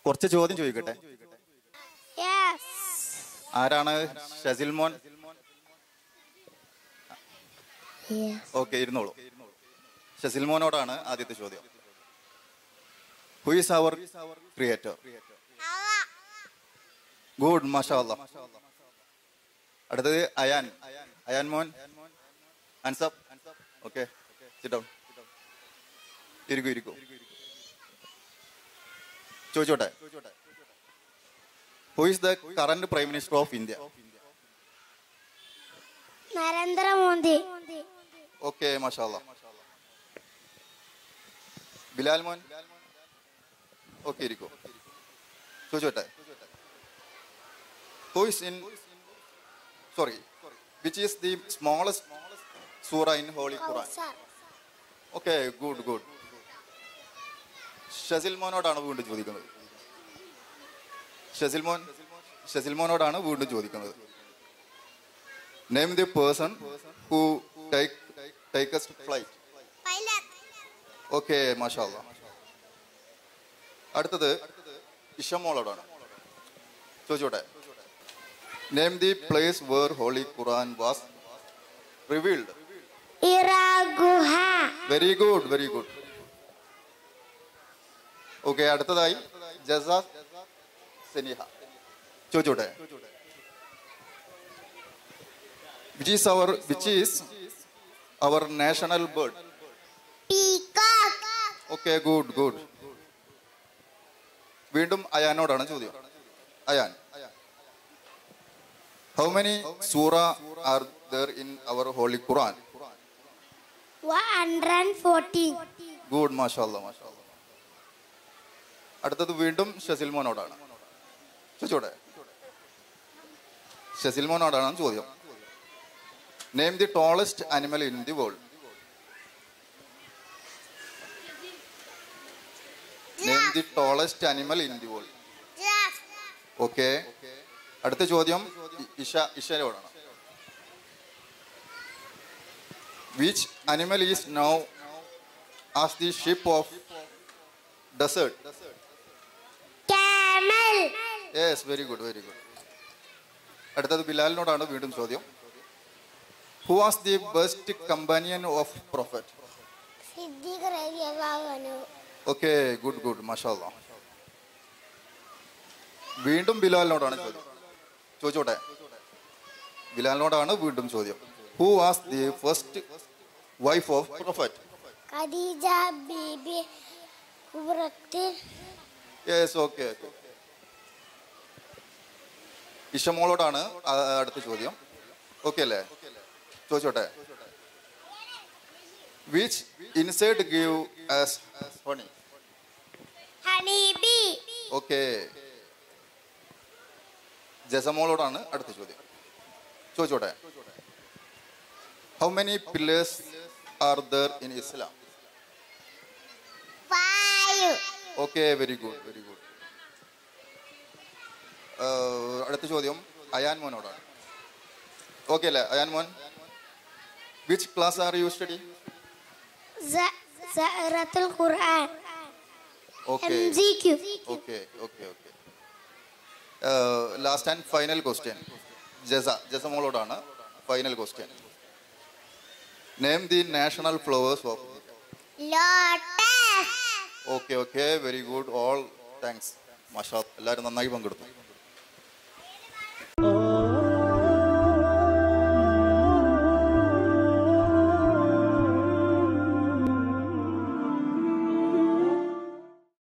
കുറച്ച് ചോദ്യം ചോദിക്കട്ടെ Yes. ആരാണ് ഷസിൽ മോൻ Yes. ഓക്കെ ഇരുന്നോളൂ ഷസിൽ മോനോടാണ് ആദ്യത്തെ ചോദ്യം who is our creator good മാഷാ അടുത്തത് അയാൻ അയാൻ മോൻ അൻസബ് ഓക്കെ ഡൗൺ ഇരിക്കൂ ഇരിക്കൂ ചോദിച്ചോട്ടെ who is the current prime minister of India Narendra Modi. Okay മാഷാ ബിലാൽ മോൻ ഓക്കെ ഇരിക്കൂ ചോദിച്ചോട്ടെ who is in sorry which is the smallest സൂറ in holy Quran Sir. Okay good good Shasil മോനോടാണ് വീണ്ടും ചോദിക്കുന്നത് ഷസിൽ മോൻ ഷസിൽ മോനോടാണ് വീണ്ടും ചോദിക്കുന്നത് name the person who take takest flight Pilot. Okay മാഷാ അടുത്തത് ഇഷമോളോടാണ് ചോദിച്ചോട്ടെ name the place where holy Quran was revealed Iraguha. Very good very good okay അടുത്തതായി ജസ സെനിഹ ചോദിച്ചോട്ടെ which is our which is our national bird Peacock. Okay good good വീണ്ടും അയാനോടാണ് ചോദ്യം Ayaan how many സൂറ are there in our holy Quran 114. Good മാഷാല്ല മാഷാല്ല അടുത്തത് വീണ്ടും ഷസിൽ മോനോടാണ് ചോദിച്ചോടെ ഷസിൽ മോനോടാണ് ചോദ്യം name the tallest animal in the world name the tallest animal in the world Giraffe. Okay അടുത്ത ചോദ്യം ഇ- ഇഷ ഇഷയോടാണ് which animal is now as the ship of desert Camel. Yes very good very good അടുത്തത് ബിലാലിനോടാണ് വീണ്ടും ചോദ്യം who was the best companion of prophet Siddiq radiallahu anhu. Okay good good മഷാല്ല വീണ്ടും ബിലാലിനോടാണ് ചോദ്യം ചോദിച്ചോട്ടെ ബിലാലിനോടാണ് വീണ്ടും ചോദ്യം who was the first wife of prophet Khadija bibi Kubratil. Yes okay ഇഷമോളോടാണ് ആ- അടുത്ത ചോദ്യം ഓക്കെ അല്ലേ ചോദിച്ചോട്ടെ which insect give us honey Honeybee. Okay ജസമോളോടാണ് അടുത്ത ചോദ്യം ചോദിച്ചോട്ടെ how many pillars are there in Islam Five. Okay very good very good അടുത്ത ചോദ്യം അയാൻ മോനോടാണ് ഓക്കെ അല്ലേ അയാൻ മോൻ which class are you study Z- Zahratul Quran. Okay MZQ. Okay okay okay last and final question Jasa ജസമോളോടാണ് final question name the national flowers of Lotus. Okay okay very good all thanks മാഷാ എല്ലാവരും നന്നായി പങ്കെടുത്തു